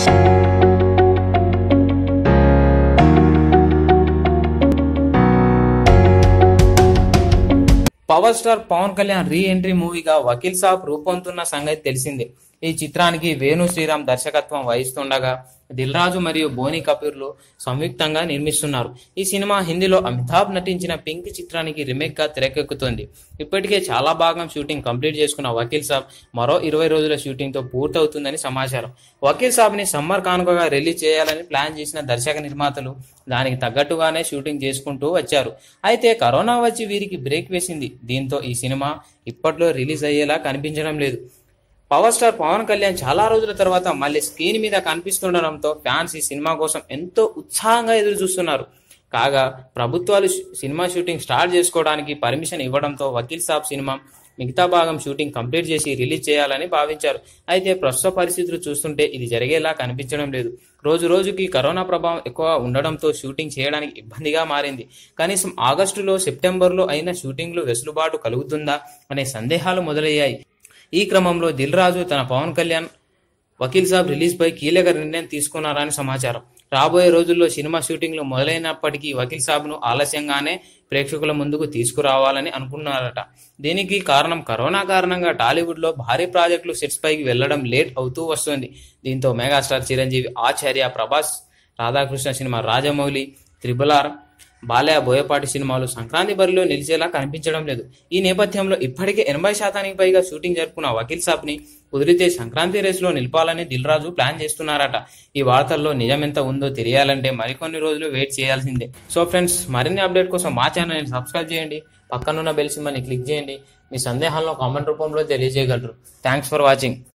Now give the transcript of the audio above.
power star Pawan Kalyan re entry మూవీగా వకీల్ సాబ్ రూపొందుతున్న సంగతి తెలిసిందే ఈ చిత్రానికి వేణు శ్రీరామ్ దర్శకత్వం వహిస్తుండగా దిల్ రాజు మరియు బోని కపూర్లు సంయుక్తంగా నిర్మిస్తున్నారు ఈ సినిమా హిందీలో అమితాబ్ నటించిన పింక్ చిత్రానికి రిమేక్ గా తెరకెక్కుతుంది ఇప్పటికే చాలా భాగం షూటింగ్ కంప్లీట్ చేసుకున్న వకీల్ సాబ్ మరో ఇరవై రోజుల షూటింగ్ తో పూర్తవుతుందని సమాచారం వకీల్ సాబ్ ని సమ్మర్ కానుకగా రిలీజ్ చేయాలని ప్లాన్ చేసిన దర్శక నిర్మాతలు దానికి తగ్గట్టుగానే షూటింగ్ చేసుకుంటూ వచ్చారు అయితే కరోనా వచ్చి వీరికి బ్రేక్ వేసింది దీంతో ఈ సినిమా ఇప్పట్లో రిలీజ్ అయ్యేలా కనిపించడం లేదు పవర్ స్టార్ పవన్ కళ్యాణ్ చాలా రోజుల తర్వాత మళ్ళీ స్క్రీన్ మీద కనిపిస్తుండడంతో ఫ్యాన్స్ ఈ సినిమా కోసం ఎంతో ఉత్సాహంగా ఎదురు చూస్తున్నారు కాగా ప్రభుత్వాలు ష్- సినిమా షూటింగ్ స్టార్ట్ చేసుకోవడానికి పర్మిషన్ ఇవ్వడంతో వకీల్ సాబ్ సినిమా మిగతా భాగం షూటింగ్ కంప్లీట్ చేసి రిలీజ్ చేయాలని భావించారు అయితే ప్రస్తుత పరిస్థితులు చూస్తుంటే ఇది జరిగేలా కనిపించడం లేదు రోజు రోజుకి కరోనా ప్రభావం ఎక్కువ ఉండడంతో షూటింగ్ చేయడానికి ఇబ్బందిగా మారింది కనీసం ఆగస్టులో సెప్టెంబర్లో అయిన షూటింగ్లో వెసులుబాటు కలుగుతుందా అనే సందేహాలు మొదలయ్యాయి ఈ క్రమంలో దిల్ రాజు తన పవన్ కళ్యాణ్ వకీల్ సాబ్ రిలీజ్ పై కీలక నిర్ణయం తీసుకున్నారని సమాచారం రాబోయే రోజుల్లో సినిమా షూటింగ్లు మొదలైనప్పటికీ వకీల్ సాబ్ను ఆలస్యంగానే ప్రేక్షకుల ముందుకు తీసుకురావాలని అనుకున్నారట దీనికి కారణం కరోనా కారణంగా టాలీవుడ్లో భారీ ప్రాజెక్టులు సెట్స్ పైకి వెళ్లడం లేట్ అవుతూ వస్తుంది దీంతో మెగాస్టార్ చిరంజీవి ఆచార్య ప్రభాస్ రాధాకృష్ణ సినిమా రాజమౌళి త్రిబుల్ ఆర్ బాలయ్య బోయపాటి సినిమాలు సంక్రాంతి బరిలో నిలిచేలా కనిపించడం లేదు ఈ నేపథ్యంలో ఇప్పటికే ఎనభై శాతానికి పైగా షూటింగ్ జరుపుకున్న వకీల్ సాబ్ ని కుదిరితే సంక్రాంతి రేసులో నిలపాలని దిల్ రాజు ప్లాన్ చేస్తున్నారట ఈ వార్తల్లో నిజమెంత ఉందో తెలియాలంటే మరికొన్ని రోజులు వెయిట్ చేయాల్సిందే సో ఫ్రెండ్స్ మరిన్ని అప్డేట్ కోసం మా ఛానల్ని సబ్స్క్రైబ్ చేయండి పక్కనున్న బెల్ సింబల్ని క్లిక్ చేయండి మీ సందేహాలను కామెంట్ రూపంలో తెలియజేయగలరు థ్యాంక్స్ ఫర్ వాచింగ్